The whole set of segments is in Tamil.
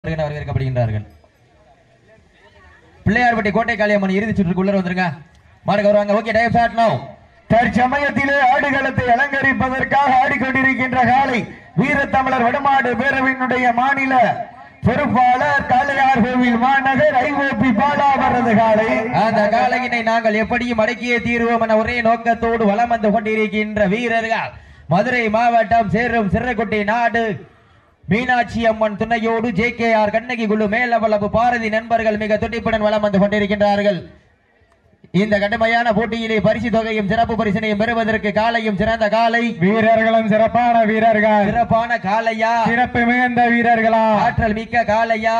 என வரவேற்கப்படுகின்றார்கள் பிள்ளையார்பட்டி கோட்டை காளியம்மன் இறுதி சுற்றுக்குள்ள வந்துருங்க மாடுக்கு வருவாங்க ஓகே டைம் ஸ்டார்ட் நோ தற்சமயத்திலே ஆடுகளத்தை அலங்கரிப்பதற்காக ஆடிக்கொண்டிருக்கின்ற காலை வீரத்தமிழர் வடமாடு பேரவையினுடைய மாநில பொறுப்பாளர் காளையார் கோவில் மாநகர் ஐஓபி பாலா அவரது காலை அந்த காலையினை நாங்கள் எப்படியும் அடக்கியே தீர்வோம் என ஒரே நோக்கத்தோடு வலம் வந்து கொண்டிருக்கின்ற வீரர்கள் மதுரை மாவட்டம் சேரும் சிறகுட்டி நாடு மீனாட்சி அம்மன் துணையோடு ஜே கே ஆர் கண்ணகி குழு மேலவளவு பாரதி நண்பர்கள் மிக துடிப்புடன் வலம் வந்து கொண்டிருக்கின்றார்கள் இந்த கடுமையான போட்டியிலே பரிசு தொகையும் சிறப்பு பரிசினையும் பெறுவதற்கு காலையும் சிறந்த காலை வீரர்களும் சிறப்பான வீரர்கள் சிறப்பான காலையா சிறப்பு மிகுந்த வீரர்களா ஆற்றல் மிக்க காலையா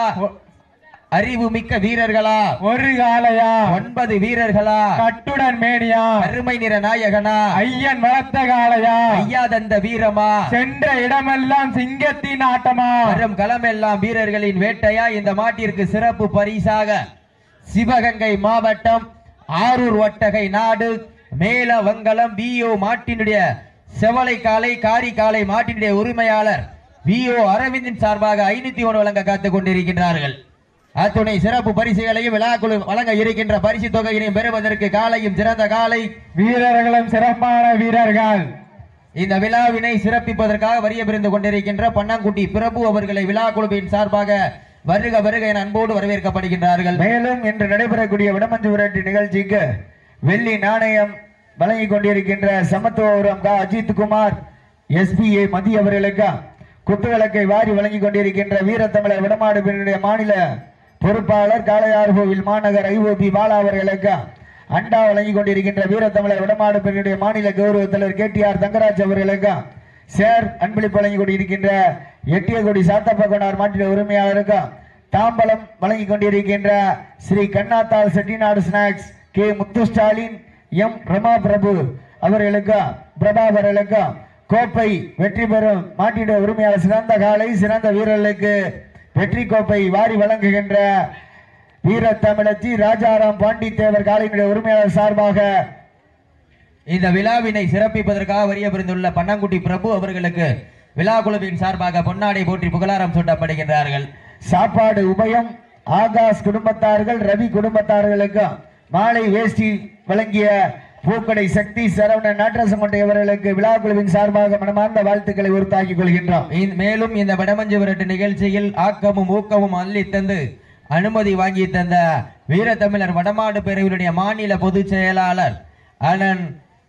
அறிவு மிக்க வீரர்களா ஒரு காலையா ஒன்பது வீரர்களா கட்டுடன் மேனியா அருமை நிற நாயகனா ஐயன் வளர்த்த காலையா ஐயா தந்த வீரமா சென்ற இடமெல்லாம் சிங்கத்தின் ஆட்டமா வரும் களமெல்லாம் வீரர்களின் வேட்டையா இந்த மாட்டிற்கு சிறப்பு பரிசாக சிவகங்கை மாவட்டம் ஆரூர் வட்டகை நாடு மேலவங்கலம் விஓ மாட்டினுடைய செவலை காலை காரி காலை மாட்டினுடைய உரிமையாளர் விஓ அரவிந்தின் சார்பாக ஐநூத்தி ஒன்று வழங்க காத்துக் கொண்டிருக்கின்றார்கள் அத்துணை சிறப்பு பரிசுகளையும் விழாக்குழு வழங்க இருக்கின்ற பரிசு தொகையினையும் பெறுவதற்கு காலையும் சிறந்த காலை வீரர்களும் சிறப்பான வீரர்கள் இந்த விழாவினை சிறப்பிப்பதற்காக வரிய பிரிந்து கொண்டிருக்கின்ற பன்னாங்குட்டி பிரபு அவர்களை விழா குழுவின் சார்பாக வருக வருக என அன்போடு வரவேற்கப்படுகின்றார்கள் மேலும் இன்று நடைபெறக்கூடிய விடமஞ்சு விரட்டு நிகழ்ச்சிக்கு வெள்ளி நாணயம் வழங்கிக் கொண்டிருக்கின்ற சமத்துவபுரம் கா அஜித் குமார் எஸ்பிஏ மதி அவர்களுக்கு குத்துவிளக்கை வாரி வழங்கிக் கொண்டிருக்கின்ற வீரத்தமிழர் விடமாடு பிரிவினுடைய மாநில பொறுப்பாளர் காளையார் கோவில் மாநகர் ஐஓபி பாலா அவர்களுக்கு அண்டா வழங்கிக் கொண்டிருக்கின்ற வீரத்தமிழர் விடமாடு பிரிவினுடைய மாநில கௌரவ தலைவர் கேடிஆர் தங்கராஜ் அவர்களுக்கு சேர் அன்பளிப்பு வழங்கிக் கொண்டிருக்கின்ற எட்டியகுடி சாத்தப்ப கொண்டார் மாநில உரிமையாளருக்கு தாம்பலம் வழங்கிக் கொண்டிருக்கின்ற Sri Kannathal Chettinad snacks K Muthu Stalin M Rama Prabhu அவர்களுக்கு பிரபாகர்களுக்கு கோப்பை வெற்றி பெறும் மாட்டிட உரிமையாளர் சிறந்த காலை சிறந்த வீரர்களுக்கு வெற்றி கோப்பை வாரி வழங்குகின்ற வீர தமிழச்சி ராஜாராம் பாண்டித்தேவர் காலையினுடைய உரிமையாளர் சார்பாக இந்த விழாவினை சிறப்பிப்பதற்காக வரிய பிரிந்துள்ள பன்னாங்குட்டி பிரபு அவர்களுக்கு விழா குழுவின் சார்பாக பொன்னாடை போற்றி புகழாரம் சூட்டப்படுகின்றார்கள் சாப்பாடு உபயம் ஆகாஷ் குடும்பத்தார்கள் ரவி குடும்பத்தார்களுக்கு மாலை வேஷ்டி வழங்கிய பூக்கடை சக்தி சரவணன் நாட்டரசம் கொண்ட இவர்களுக்கு விழா குழுவின் சார்பாக மனமார்ந்த வாழ்த்துக்களை உறுத்தாக்கிக் கொள்கின்றோம் இந்த- மேலும் இந்த வடமஞ்சு விரட்டு நிகழ்ச்சியில் ஆக்கமும் ஊக்கமும் அள்ளி தந்து அனுமதி வாங்கி தந்த வீரத்தமிழர் வடமாடு பிரிவினுடைய மாநில பொதுச் செயலாளர் அண்ணன்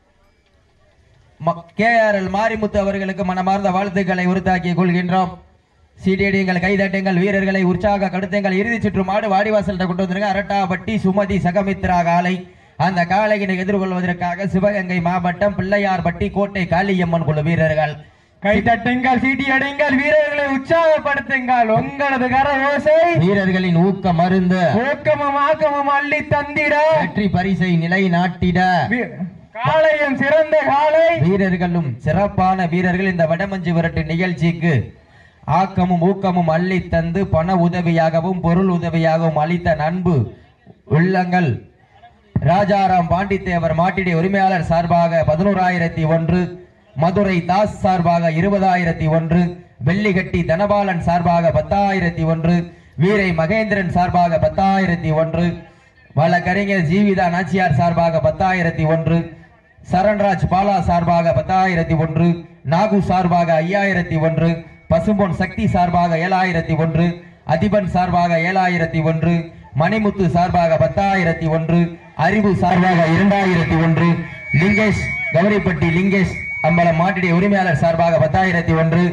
கேஆர்எல் மாரிமுத்து அவர்களுக்கு மனமார்ந்த வாழ்த்துக்களை உறுத்தாக்கிக் கொள்கின்றோம் சீடியடிங்கள் கைதட்டுங்கள் வீரர்களை உற்சாக கடுத்துங்கள் இறுதி சுற்று மாடு வாடிவாசல்கிட்ட கொண்டு வந்துருங்க அரட்டாப்பட்டி சுமதி சகமித்ரா காலை அந்த காளையினை எதிர்கொள்வதற்காக சிவகங்கை மாவட்டம் பிள்ளையார்பட்டி கோட்டை காளியம்மன் குழு வீரர்கள் கைதட்டுங்கள் சீட்டி அடிங்கள் வீரர்களை உற்சாகப்படுத்துங்கள் உங்களது கர ஓசை வீரர்களின் ஊக்க மருந்து ஊக்கமும் ஆக்கமும் அள்ளி தந்திட வெற்றி பரிசை நிலைநாட்டிட வீ- காளையும் சிறந்த காளை வீரர்களும் சிறப்பான வீரர்கள் இந்த வடமஞ்சு விரட்டு நிகழ்ச்சிக்கு ஆக்கமும் ஊக்கமும் அள்ளி தந்து பண உதவியாகவும் பொருள் உதவியாகவும் அளித்த நண்பு உள்ளங்கள் ராஜாராம் பாண்டித்தேவர் மாட்டிடைய உரிமையாளர் சார்பாக பதினோராயிரத்தி ஒன்று மதுரை தாஸ் சார்பாக இருபதாயிரத்தி ஒன்று வெள்ளிகட்டி தனபாலன் சார்பாக பத்தாயிரத்தி ஒன்று வீரை மகேந்திரன் சார்பாக பத்தாயிரத்தி ஒன்று வழக்கறிஞர் ஜீவிதா நாச்சியார் சார்பாக பத்தாயிரத்தி ஒன்று சரண்ராஜ் பாலா சார்பாக பத்தாயிரத்தி ஒன்று நாகு சார்பாக ஐயாயிரத்தி ஒன்று பசும்பொன் சக்தி சார்பாக ஏழாயிரத்தி ஒன்று அதிபன் சார்பாக ஏழாயிரத்தி ஒன்று மணிமுத்து சார்பாக பத்தாயிரத்தி ஒன்று அறிவு சார்பாக இரண்டாயிரத்தி ஒன்று லிங்கேஷ் கௌரிப்பட்டி லிங்கேஷ் அம்பலம் மாட்டிடைய உரிமையாளர் சார்பாக பத்தாயிரத்தி ஒன்று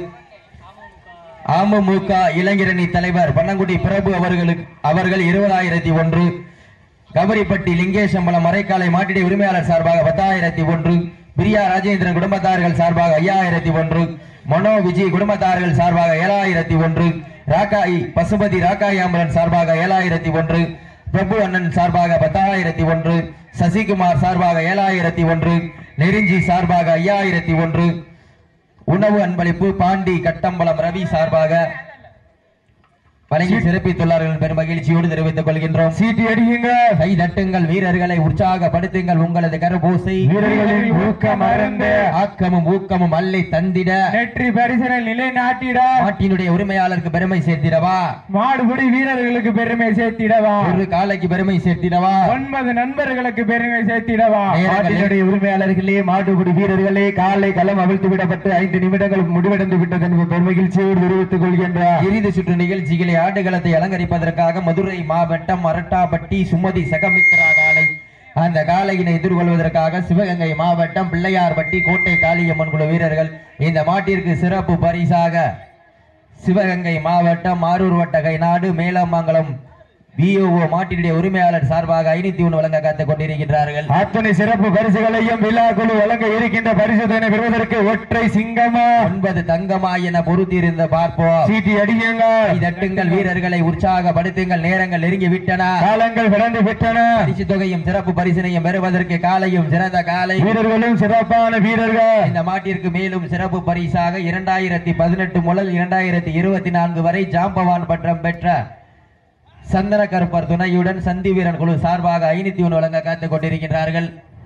அமமுக இளைஞரணி தலைவர் பன்னங்குடி பிரபு அவர்களுக்கு அவர்கள் இருபதாயிரத்தி ஒன்று கபரிப்பட்டி லிங்கேஷம்பலம் மறைக்காலை மாட்டிடை உரிமையாளர் சார்பாக பத்தாயிரத்தி ஒன்று பிரியா ராஜேந்திரன் குடும்பத்தார்கள் சார்பாக ஐயாயிரத்தி ஒன்று மனோ விஜய் குடும்பத்தார்கள் சார்பாக ஏழாயிரத்தி ஒன்று ராக்காய் பசுபதி ராக்காய் அம்பலன் சார்பாக ஏழாயிரத்தி ஒன்று பிரபு அண்ணன் சார்பாக பத்தாயிரத்தி ஒன்று சசிகுமார் சார்பாக ஏழாயிரத்தி ஒன்று நெருஞ்சி சார்பாக ஐயாயிரத்தி ஒன்று உணவு அன்பளிப்பு பாண்டி கட்டம்பலம் ரவி சார்பாக வழங்கி சிறப்பித்துள்ளார்கள் பெரும் மகிழ்ச்சியோடு தெரிவித்துக் கொள்கின்றோம் சீட்டி அடியுங்க கை தட்டுங்கள் வீரர்களை உற்சாகப்படுத்துங்கள் உங்களது கரபூசை வீரர்களின் ஊக்கம் அறந்து ஆக்கமும் ஊக்கமும் அள்ளி தந்திட வெற்றி பரிசனை நிலைநாட்டிட நாட்டினுடைய உரிமையாளருக்கு பெருமை சேர்த்திடவா மாடுபிடி வீரர்களுக்கு பெருமை சேர்த்திடவா ஒரு காலைக்கு பெருமை சேர்த்திடவா ஒன்பது நண்பர்களுக்கு பெருமை சேர்த்திடவா நேரங்களே- மாட்டினுடைய உரிமையாளர்களே மாடுபிடி வீரர்களே காலை களம் அவிழ்த்து விடப்பட்டு ஐந்து நிமிடங்கள் முடிவடைந்து விட்டது என்பது பெருமகிழ்ச்சியோடு தெரிவித்துக் கொள்கின்றார் இறுதி சுற்று நிகழ்ச்சிகளை ஆடுகளத்தை அலங்கரிப்பதற்காக மதுரை மாவட்டம் அரட்டாப்பட்டி சுமதி சகமித்ரா காலை அந்த காலையினை எதிர்கொள்வதற்காக சிவகங்கை மாவட்டம் பிள்ளையார்பட்டி கோட்டை காளியம்மன் குழு வீரர்கள் இந்த மாட்டிற்கு சிறப்பு பரிசாக சிவகங்கை மாவட்டம் ஆரூர் வட்டகை நாடு மேலமங்கலம் விஓஓ மாட்டினுடைய உரிமையாளர் சார்பாக ஐநூத்தி ஒன்று வழங்க காத்துக் கொண்டிருக்கின்றார்கள் அத்தனை சிறப்பு பரிசுகளையும் விழா குழு வழங்க இருக்கின்ற பரிசுதனை பெறுவதற்கு ஒற்றை சிங்கமா ஒன்பது தங்கமா என பொறுத்திருந்த பார்ப்போம் சீட்டி அடியுங்க கை தட்டுங்கள் வீரர்களை உற்சாகப்படுத்துங்கள் நேரங்கள் நெருங்கி விட்டன காலங்கள் கடந்து விட்டன பரிசு தொகையும் சிறப்பு பரிசினையும் பெறுவதற்கு காலையும் சிறந்த காலை வீரர்களும் சிறப்பான வீரர்கள் இந்த மாட்டிற்கு மேலும் சிறப்பு பரிசாக இரண்டாயிரத்தி பதினெட்டு முதல் இரண்டாயிரத்தி இருபத்தி நான்கு வரை ஜாம்பவான் பட்டம் பெற்ற சந்தன கருப்பர் துணையுடன் சந்தி வீரன் குழு சார்பாக ஐநூத்தி ஒன்று வழங்க காத்துக் கொண்டிருக்கின்றார்கள்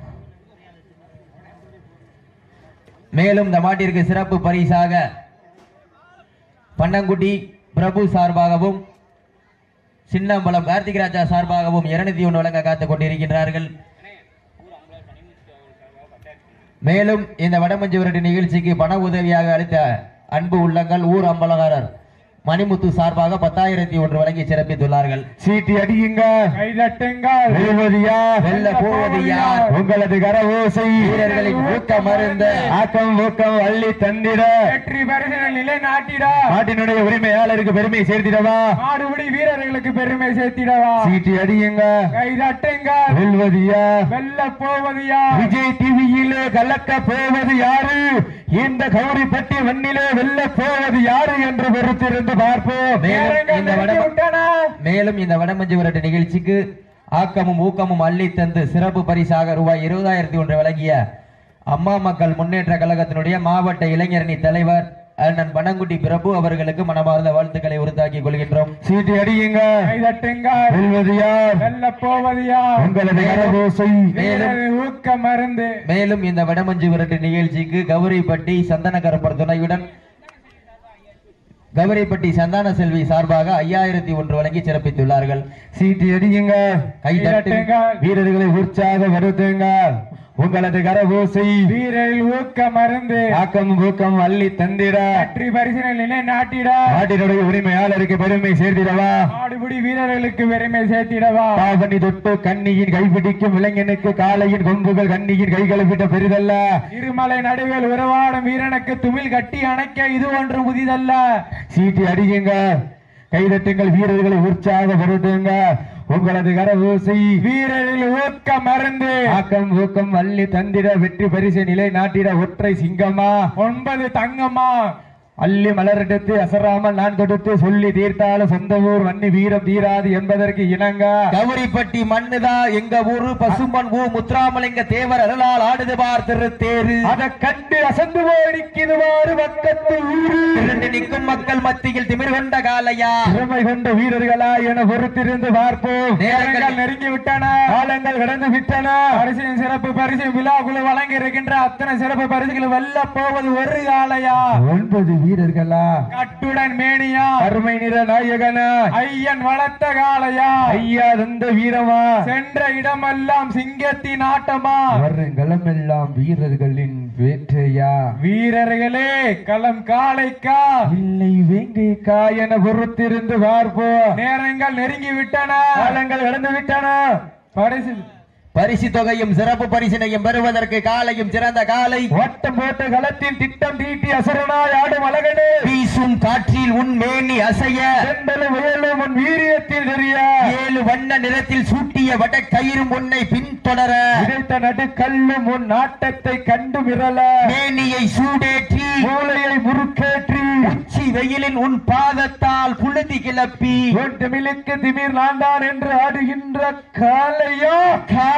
மேலும் இந்த மாட்டிற்கு சிறப்பு பரிசாக பன்னங்குடி பிரபு சார்பாகவும் சின்னம்பலம் கார்த்திக் ராஜா சார்பாகவும் இருநூத்தி ஒன்று வழங்க காத்துக் கொண்டிருக்கின்றார்கள் மேலும் இந்த வடமஞ்சு விரட்டு நிகழ்ச்சிக்கு பண உதவியாக அளித்த அன்பு உள்ளங்கள் ஊர் அம்பலகாரர் மணிமுத்து சார்பாக பத்தாயிரத்தி ஒன்று வழங்கி சிறப்பித்துள்ளார்கள் சீட்டி அடியுங்க கைதட்டுங்கள் வெல்வது யார் வெல்ல போவது யார் உங்களது கரவோசை வீரர்களின் ஊக்கம் அருந்த ஆக்கம் ஊக்கம் அள்ளி தந்திட வெற்றி பரிசனை நிலைநாட்டிட நாட்டினுடைய உரிமையாளருக்கு பெருமை சேர்த்திடவா மாடுபிடி வீரர்களுக்கு பெருமை சேர்த்திடவா சீட்டி அடியுங்க கைதட்டுங்கள் வெல்வது யார் வெல்ல போவது யார் விஜய் டிவியிலே கலக்க போவது யாரு இந்த கௌரிப்பட்டி மண்ணிலே வெல்ல போவது யாரு என்று பொறுத்திருந்து பார்ப்போம் மேலும் நேரங்கள் இந்த வட நெருங்கி விட்டன. மேலும் இந்த வடமஞ்சு விரட்டு நிகழ்ச்சிக்கு ஆக்கமும் ஊக்கமும் அள்ளி தந்து சிறப்பு பரிசாக ரூபாய் இருபதாயிரத்தி ஒன்று வழங்கிய அம்மா மக்கள் முன்னேற்ற கழகத்தினுடைய மாவட்ட இளைஞரணி தலைவர் அண்ணன் பனங்குடி பிரபு அவர்களுக்கு மனமார்ந்த வாழ்த்துக்களை உறுத்தாக்கிக் கொள்கின்றோம் சீட்டி அடியுங்க கைதட்டுங்கள் வெல்வது யார் வெல்ல போவது யார் உங்களது கரவோசை வீரரின் ஊக்க மருந்து மேலும் இந்த வடமஞ்சு விரட்டு நிகழ்ச்சிக்கு கௌரிப்பட்டி சந்தனகரப்பர் துணையுடன் கௌரிப்பட்டி சந்தான செல்வி சார்பாக ஐயாயிரத்தி ஒன்று வழங்கி சிறப்பித்துள்ளார்கள் சீட்டி அடியுங்க கை தட்டு கைதட்டுங்கள் வீரர்களை உற்சாக வருத்துங்க உங்களது கரவோசை வீரரில் ஊக்க மருந்து ஆக்கம் ஊக்கம் அள்ளி தந்திட வெற்றி பரிசனை நிலைநாட்டிட நாட்டினுடைய உரிமையாளருக்கு பெருமை சேர்த்திடவா மாடுபிடி வீரர்களுக்கு பெருமை சேர்த்திடவா பாவனி தொட்டு கண்ணியின் கைப்பிடிக்கும் இளைஞனுக்கு காலையின் கொம்புகள் கண்ணியின் கைகளை விட்ட பெரிதல்ல இருமலை நடுவில் உறவாடும் வீரனுக்கு துமில் கட்டி அணைக்க இது ஒன்று புதிதல்ல சீட்டி அடியுங்க கைதட்டுங்கள் வீரர்களை உற்சாகப்படுத்துங்க உங்களது கரவோசை வீரரில் ஊக்க மருந்து ஆக்கம் ஊக்கம் அள்ளி தந்திட வெற்றி பரிசு நிலை நாட்டிட ஒற்றை சிங்கமா ஒன்பது தங்கம்மா அள்ளி மலரிடத்து அசராமல் நான் தொடுத்து சொல்லி தீர்த்தாலும் சொந்த ஊர் வன்னி வீரம் தீராது என்பதற்கு இணங்க கௌரிப்பட்டி மண்ணுதா எங்க ஊரு பசும்பன் ஊ முத்துராமலிங்க தேவர் அருளால் ஆடுது பார் திருத்தேரு அதை கண்டு அசந்து போடிக்குதுவாறு பக்கத்து ஊரு திரண்டு நிற்கும் மக்கள் மத்தியில் திமிர் கொண்ட காலையா திறமை கொண்ட வீரர்களா என பொறுத்திருந்து பார்ப்போம் நேரங்கள் நேரங்கள் நெருங்கி விட்டன காலங்கள் கடந்து விட்டன பரிசின் சிறப்பு பரிசு விழாக்குழு வழங்கி இருக்கின்ற அத்தனை சிறப்பு பரிசுகள் வெல்ல போவது ஒரு காலையா ஒன்பது வீரர்களா கட்டுடன் மேனியா அருமை நிற நாயகனா ஐயன் வளர்த்த காளையா ஐயா தந்த வீரமா சென்ற இடமெல்லாம் சிங்கத்தின் ஆட்டமா வருங்களம் எல்லாம் வீரர்களின் வேற்றையா வீரர்களே களம் காளைக்கா இல்லை வேங்கைக்கா என பொறுத்திருந்து பார்ப்போம் நேரங்கள் நெருங்கி விட்டன காலங்கள் கடந்து விட்டன பரிசு பரிசு தொகையும் சிறப்பு பரிசினையும் பெறுவதற்கு காலையும் சிறந்த காலை ஓட்டம் போட்ட களத்தில் திட்டம் தீட்டி அசுரனாய் ஆடும் அழகனே வீசும் காற்றில் உன் மேனி அசைய செந்தலும் உயலும் உன் வீரியத்தில் தெரிய ஏழு வண்ண நிறத்தில் சூட்டிய வட கயிறும் உன்னை பின்தொடர விதைத்த நடுக்கல்லும் உன் நாட்டத்தை கண்டு மிரள மேனியை சூடேற்றி மூளையை முறுக்கேற்றி உச்சி வெயிலின் உன் பாதத்தால் புழுதி கிளப்பி உன் திமிலுக்கு திமிர் நான்தான் என்று ஆடுகின்ற காலையா காலை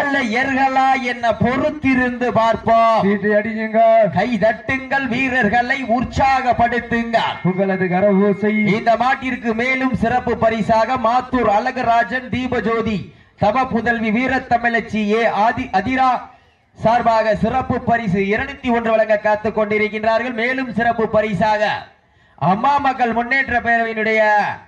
காலையர்களா என்ன பொறுத்திருந்து பார்ப்போம் சீட்டு அடியுங்க கை தட்டுங்கள் வீரர்களை உற்சாகப்படுத்துங்கள் உங்களது கரவோசை இந்த மாட்டிற்கு மேலும் சிறப்பு பரிசாக மாத்தூர் அழகராஜன் தீபஜோதி தவ புதல்வி வீரத்தமிழச்சி ஏ ஆதி அதிரா சார்பாக சிறப்பு பரிசு இருநூத்தி ஒன்று வழங்க காத்துக் கொண்டிருக்கின்றார்கள் மேலும் சிறப்பு பரிசாக அம்மா மக்கள் முன்னேற்ற பேரவையினுடைய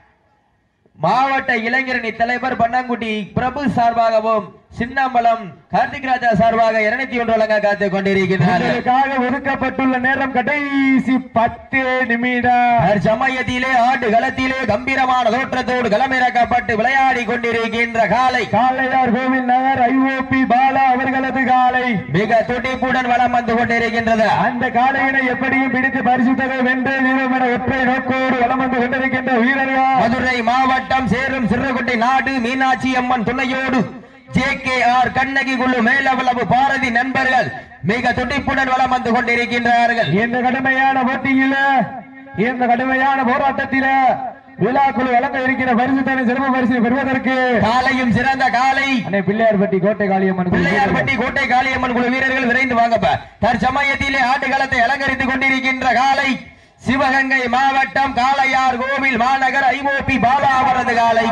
மாவட்ட இளைஞரணி தலைவர் பண்ணங்குடி பிரபு சார்பாகவும் சின்னம்பலம் கார்த்திக் ராஜா சார்பாக இருநூத்தி ஒன்று வழங்க காத்துக் கொண்டிருக்கிறார்கள் உங்களுக்காக ஒதுக்கப்பட்டுள்ள நேரம் கடைசி பத்து நிமிடம் சமயத்திலே ஆண்டு களத்திலே கம்பீரமான தோற்றத்தோடு களமிறக்கப்பட்டு விளையாடி கொண்டிருக்கின்ற காலை காளையார் கோவில் நகர் ஐஓபி பாலா அவர்களது காலை மிக துடிப்புடன் வலம் வந்து கொண்டிருக்கின்றது அந்த காளையினை எப்படியும் பிடித்து பரிசுத்தகை வென்று வீரம் என ஒற்றை நோக்கோடு வலம் வந்து கொண்டிருக்கின்ற வீரர்கள் மதுரை மாவட்டம் சேரும் சிறுகுட்டி நாடு மீனாட்சி அம்மன் துணையோடு ஜே கே ஆர் கண்ணகி குழு மேலவளவு பாரதி நண்பர்கள் மிக துடிப்புடன் வலம் வந்து கொண்டிருக்கின்றார்கள் இந்த கடுமையான போட்டியில இந்த கடுமையான போராட்டத்தில விழாக்குழு வழங்க இருக்கிற பரிசுத்தனை சிறப்பு பரிசு பெறுவதற்கு காலையும் சிறந்த காலை அன்னை பிள்ளையார்பட்டி கோட்டை காளியம்மன் கோவில் பிள்ளையார்பட்டி கோட்டை காளியம்மன் குழு வீரர்கள் விரைந்து வாங்கப்ப தற்சமயத்திலே ஆட்டுகளத்தை அலங்கரித்துக் கொண்டிருக்கின்ற காலை சிவகங்கை மாவட்டம் காளையார் கோவில் மாநகர் ஐஓபி பாலா அவரது காலை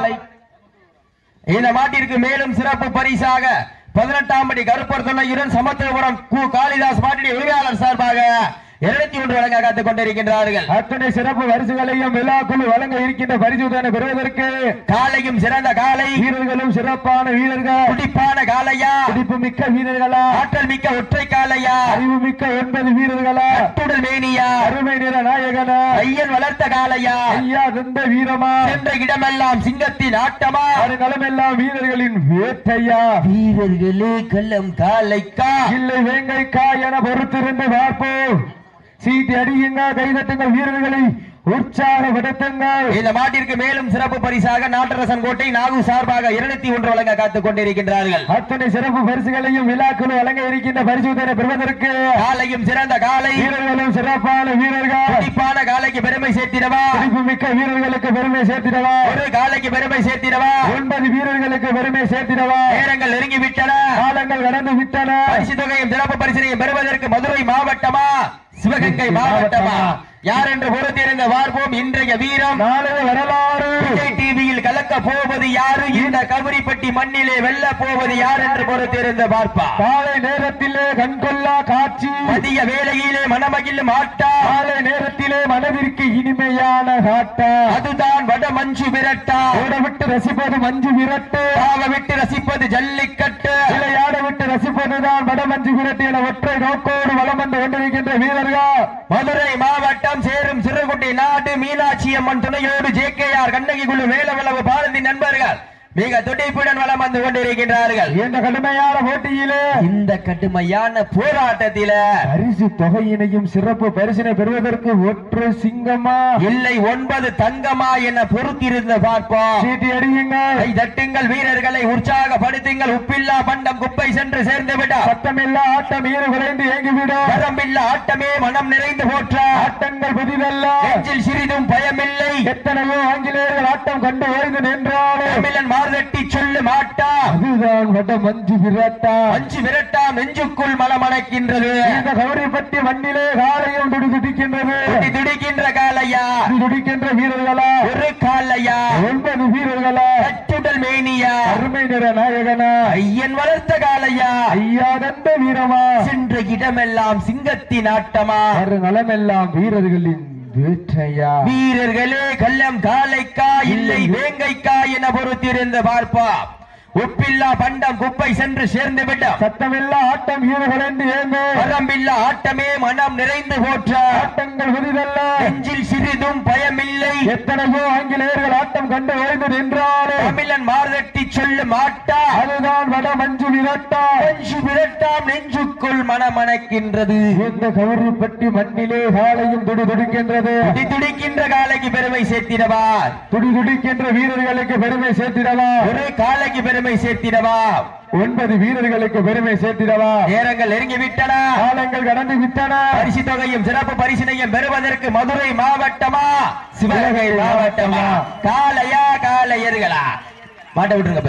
இந்த மாட்டிற்கு மேலும் சிறப்பு பரிசாக பதினெட்டாம் படி கருப்பர் துணையுடன் சமத்துவபுரம் கு காளிதாஸ் மாட்டின் உரிமையாளர் சார்பாக இருநூத்தி ஒன்று வழங்க காத்துக் கொண்டிருக்கின்றார்கள் அத்தனை சிறப்பு பரிசுகளையும் விழாக்குழு வழங்க இருக்கின்ற பரிசுத்தனை பெறுவதற்கு காலையும் சிறந்த காலை வீரர்களும் சிறப்பான வீரர்கள் துடிப்பான காளையா துடிப்பு மிக்க வீரர்களா ஆற்றல் மிக்க ஒற்றை காளையா அறிவு மிக்க ஒன்பது வீரர்களா அட்டுடல் மேனியா அருமை நிற நாயகனா ஐயன் வளர்த்த காளையா ஐயா தந்த வீரமா சென்ற இடமெல்லாம் சிங்கத்தின் ஆட்டமா வருங்காலமெல்லாம் வீரர்களின் வேட்டையா வீரர்களே கள்ளம் காலைக்கா இல்லை வேங்கைக்கா என பொறுத்திருந்து பார்ப்போம் சீட்டி அடியுங்க கைதட்டுங்கள் வீரர்களை உற்சாகப்படுத்துங்கள் இந்த மாட்டிற்கு மேலும் சிறப்பு பரிசாக நாட்டரசன் கோட்டை நாகு சார்பாக இருநூத்தி ஒன்று வழங்க காத்துக் கொண்டிருக்கின்றார்கள் அத்தனை சிறப்பு பரிசுகளையும் விழாக்குழு வழங்க இருக்கின்ற பரிசுத்தனை பெறுவதற்கு காலையும் சிறந்த காலை வீரர்களும் சிறப்பான வீரர்கள் துடிப்பான காலைக்கு பெருமை சேர்த்திடவா துடிப்பு மிக்க வீரர்களுக்கு பெருமை சேர்த்திடவா ஒரு காலைக்கு பெருமை சேர்த்திடவா ஒன்பது வீரர்களுக்கு பெருமை சேர்த்திடவா நேரங்கள் நெருங்கி விட்டன காலங்கள் கடந்து விட்டன பரிசு தொகையும் சிறப்பு பரிசனையும் பெறுவதற்கு மதுரை மாவட்டமா சிவகங்கை மாவட்டமா யார் என்று பொறுத்திருந்த பார்ப்போம் இன்றைய வீரம் நாளைய வரலாறு விஜய் டிவியில் கலக்க போவது யாரு இந்த கபரிப்பட்டி மண்ணிலே வெல்ல போவது யார் என்று பொறுத்திருந்த பார்ப்பா காலை நேரத்திலே கண்கொள்ளா காட்சி மதிய வேளையிலே மனமகிழும் ஆட்டா காலை நேரத்திலே மனதிற்கு இனிமையான காட்டா அதுதான் வட மஞ்சு விரட்டா ஓட விட்டு ரசிப்பது மஞ்சு விரட்டு பாவ விட்டு ரசிப்பது ஜல்லிக்கட்டு விளையாட விட்டு ரசிப்பதுதான் வடமஞ்சு விரட்டு என ஒற்றை நோக்கோடு வலம் வந்து கொண்டிருக்கின்ற வீரர்கள் மதுரை மாவட்டம் சேரும் சிறுகுட்டி நாடு மீனாட்சி அம்மன் துணையோடு ஜே கே ஆர் கண்ணகி குழு வேலவளவு பாரதி நண்பர்கள் மிக துடிப்புடன் வலம் வந்து கொண்டிருக்கின்றார்கள் இந்த கடுமையான போட்டியிலே இந்த கடுமையான போராட்டத்தில பரிசு தொகையினையும் சிறப்பு பரிசினை பெறுவதற்கு ஒற்றை சிங்கமா இல்லை ஒன்பது தங்கமா என பொறுத்திருந்து பார்ப்போம் சீட்டி அடியுங்கள் கை தட்டுங்கள் வீரர்களை உற்சாகப்படுத்துங்கள் உப்பில்லா பண்டம் குப்பை சென்று சேர்ந்து விட சத்தமில்லா ஆட்டம் ஈறு குறைந்து இயங்கிவிடும் வரம்பில்லா ஆட்டமே மனம் நிறைந்து போற்ற ஆட்டங்கள் புதிதல்ல நெஞ்சில் சிறிதும் பயமில்லை எத்தனையோ ஆங்கிலேயர்கள் ஆட்டம் கண்டு ஓய்ந்து நின்றாலும் தமிழன் மார்தட்டி சொல்லு மாட்டா அதுதான் வட மஞ்சு விரட்டா அஞ்சு விரட்டா நெஞ்சுக்குள் மலமணக்கின்றது இந்த கௌரிப்பட்டி மண்ணிலே காலையும் துடி துடிக்கின்றது துடி துடிக்கின்ற காலையா துடி துடிக்கின்ற வீரர்களா ஒரு காலையா ஒன்பது வீரர்களா கட்டுடல் மேனியா அருமை நிற நாயகனா ஐயன் வளர்த்த காலையா ஐயா தந்த வீரமா சென்ற இடமெல்லாம் சிங்கத்தின் ஆட்டமா நலமெல்லாம் வீரர்களின் வேற்றையா வீரர்களே கள்ளம் காலைக்கா இல்லை வேங்கைக்கா என பொறுத்திருந்து பார்ப்பா உப்பில்லா பண்டம் குப்பை சென்று சேர்ந்து விட்டோம் சத்தமில்லா ஆட்டம் ஈடு குறைந்து ஏங்க வரம்பில்லா ஆட்டமே மனம் நிறைந்து போற்ற ஆட்டங்கள் புதிதல்ல நெஞ்சில் சிறிதும் பயமில்லை எத்தனையோ ஆங்கிலேயர்கள் ஆட்டம் கண்டு ஓய்ந்து நின்றாலும் தமிழன் மார்தட்டி சொல்லு மாட்டா அதுதான் வட மஞ்சு விரட்டா நெஞ்சு விரட்டாம் நெஞ்சுக்குள் மனமணக்கின்றது இந்த கௌரிப்பட்டி மண்ணிலே காலையும் துடி துடிக்கின்றது துடி துடிக்கின்ற காலைக்கு பெருமை சேர்த்திடவா துடி துடிக்கின்ற வீரர்களுக்கு பெருமை சேர்த்திடவா ஒரு காலைக்கு பெருமை சேர்த்திடவா ஒன்பது வீரர்களுக்கு பெருமை சேர்த்திடவா நேரங்கள் நெருங்கி விட்டன காலங்கள் கடந்து விட்டன பரிசு தொகையும் சிறப்பு பரிசினையும் பெறுவதற்கு மதுரை மாவட்டமா சிவகங்கை மாவட்டமா காளையா காளையர்களா மாட்ட விட்டுருங்க பேர்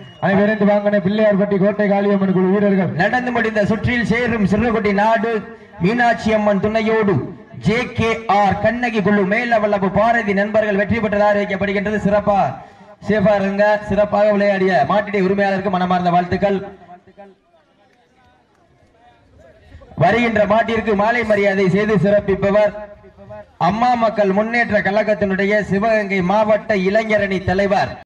அனைவரும் வாங்கின பிள்ளையார்பட்டி கோட்டை காளியம்மன் குழு வீரர்கள் நடந்து முடிந்த சுற்றில் சேரும் சிறுகுடி நாடு மீனாட்சி அம்மன் துணையோடு ஜே கே ஆர் கண்ணகி குழு மேலவல்லபு பாரதி நண்பர்கள் வெற்றி பெற்றதாக அறிவிக்கப்படுகின்றது சிறப்பா சேஃபா இருங்க சிறப்பாக விளையாடிய மாட்டிடை உரிமையாளருக்கு மனமார்ந்த வாழ்த்துக்கள் வருகின்ற மாட்டிற்கு மாலை மரியாதை செய்து சிறப்பிப்பவர் அம்மா மக்கள் முன்னேற்ற கழகத்தினுடைய சிவகங்கை மாவட்ட இளைஞரணி தலைவர்